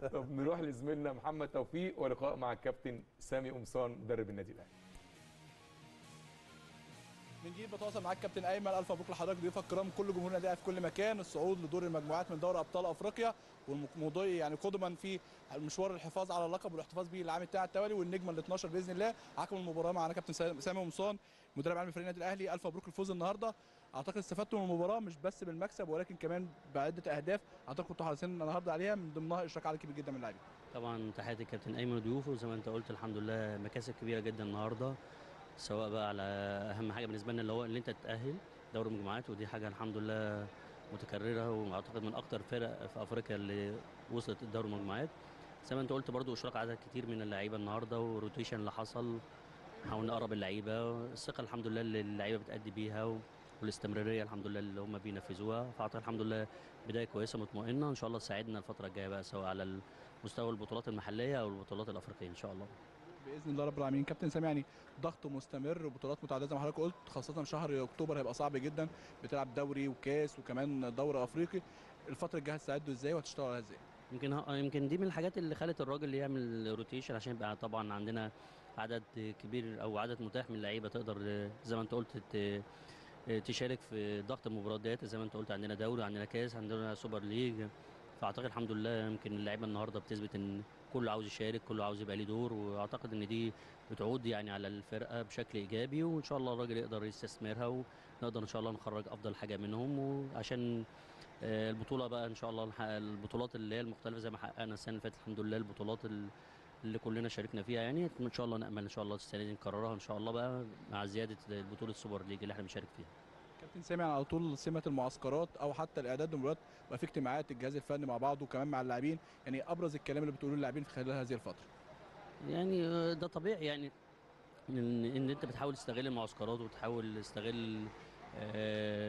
طب نروح لزميلنا محمد توفيق ولقاء مع الكابتن سامي قمصان مدرب النادي الاهلي من جديد بتواصل معاك كابتن ايمن الف مبروك لحضرتك ضيوفك الكرام كل جمهور النادي الاهلي في كل مكان الصعود لدور المجموعات من دوري ابطال افريقيا والمضي يعني قدما في مشوار الحفاظ على اللقب والاحتفاظ به العام التاعي التوالي والنجمه ال 12 باذن الله حكم المباراه معانا كابتن سامي قمصان مدرب عام فريق النادي الاهلي الف مبروك الفوز النهارده اعتقد استفدتوا من المباراه مش بس بالمكسب ولكن كمان بعده اهداف اعتقد كنتوا حريصين النهارده عليها من ضمنها اشراك عدد كبير جدا من اللاعبين طبعا تحياتي الكابتن ايمن وضيوفه زي ما انت قلت الحمد لله مكاسب كبيره جدا النهارده سواء بقى على اهم حاجه بالنسبه لنا اللي هو اللي انت تتاهل دوري المجموعات ودي حاجه الحمد لله متكرره واعتقد من اكتر فرق في افريقيا اللي وصلت دوري المجموعات زي ما انت قلت برضو اشراك عدد كتير من اللعيبه النهارده والروتيشن اللي حصل حاول نقرب اللعيبه الثقه الحمد لله اللي اللعيبه بتأدي بيها والاستمراريه الحمد لله اللي هم بينفذوها فاعتقد الحمد لله بدايه كويسه مطمئنه ان شاء الله تساعدنا الفتره الجايه بقى سواء على مستوى البطولات المحليه او البطولات الافريقيه ان شاء الله باذن الله رب العالمين كابتن سامي يعني ضغط مستمر وبطولات متعدده زي ما حضرتك قلت خاصه شهر اكتوبر هيبقى صعب جدا بتلعب دوري وكاس وكمان دوري افريقي الفتره الجايه هتساعدوا ازاي وهتشتغلوا عليها ازاي يمكن ه- يمكن دي من الحاجات اللي خلت الراجل يعمل روتيشن عشان يبقى طبعا عندنا عدد كبير او عدد متاح من اللعيبه تقدر زي ما انت قلت ت- تشارك في ضغط المباريات ديت زي ما انت قلت عندنا دوري عندنا كاس عندنا سوبر ليج فاعتقد الحمد لله يمكن اللعيبه النهارده بتثبت ان كله عاوز يشارك كله عاوز يبقى ليه دور واعتقد ان دي بتعود يعني على الفرقه بشكل ايجابي وان شاء الله الراجل يقدر يستثمرها ونقدر ان شاء الله نخرج افضل حاجه منهم وعشان آه، البطوله بقى ان شاء الله نحقق البطولات اللي هي المختلفه زي ما حققنا السنه اللي فاتت الحمد لله البطولات ال- اللي كلنا شاركنا فيها يعني ان شاء الله نامل ان شاء الله السنه دي نكررها ان شاء الله بقى مع زياده بطوله السوبر ليج اللي احنا بنشارك فيها كابتن سامي على طول سمه المعسكرات او حتى الاعداد للمباريات بقى في اجتماعات الجهاز الفني مع بعضه وكمان مع اللاعبين يعني ابرز الكلام اللي بتقولوه للاعبين في خلال هذه الفتره يعني آه، ده طبيعي يعني ان ان انت بتحاول تستغل المعسكرات وتحاول تستغل آه،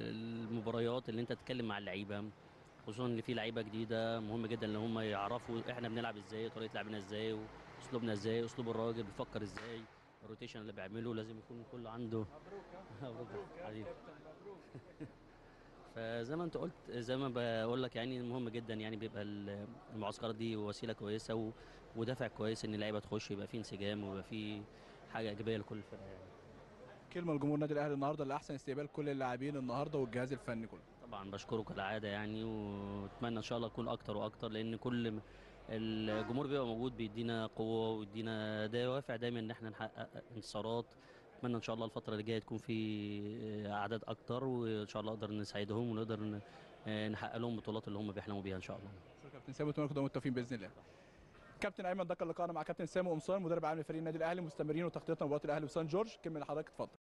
المباريات اللي انت تتكلم مع اللعيبه خصوصا ان في لعيبه جديده مهم جدا ان هم يعرفوا احنا بنلعب ازاي طريقه لعبنا ازاي واسلوبنا ازاي اسلوب الراجل بيفكر ازاي الروتيشن اللي بيعمله لازم يكون كله عنده مبروك حبيبي فزي ما انت قلت زي ما بقول لك يعني مهم جدا يعني بيبقى المعسكرات دي وسيله كويسه و- ودافع كويس ان اللعيبه تخش يبقى في انسجام ويبقى في حاجه ايجابيه لكل فرقه يعني. كلمه لجمهور النادي الاهلي النهارده لاحسن استقبال كل اللاعبين النهارده والجهاز الفني كله طبعا بشكره كالعاده يعني واتمنى ان شاء الله يكون اكتر واكتر لان كل م- الجمهور بيبقى موجود بيدينا قوه ويدينا دوافع دايما ان احنا نحقق انتصارات اتمنى ان شاء الله الفتره اللي جايه تكون في اعداد اكتر وان شاء الله نقدر نساعدهم ونقدر ن- نحقق لهم البطولات اللي هم بيحلموا بيها ان شاء الله شكرا كابتن سامي واتمنى لكم التوفيق باذن الله كابتن ايمن ده كان لقاءنا مع كابتن سامي قمصان مدرب عام لفريق النادي الاهلي مستمرين وتغطيتنا مباراه الاهلي وسان جورج كمل حضرتك اتفضل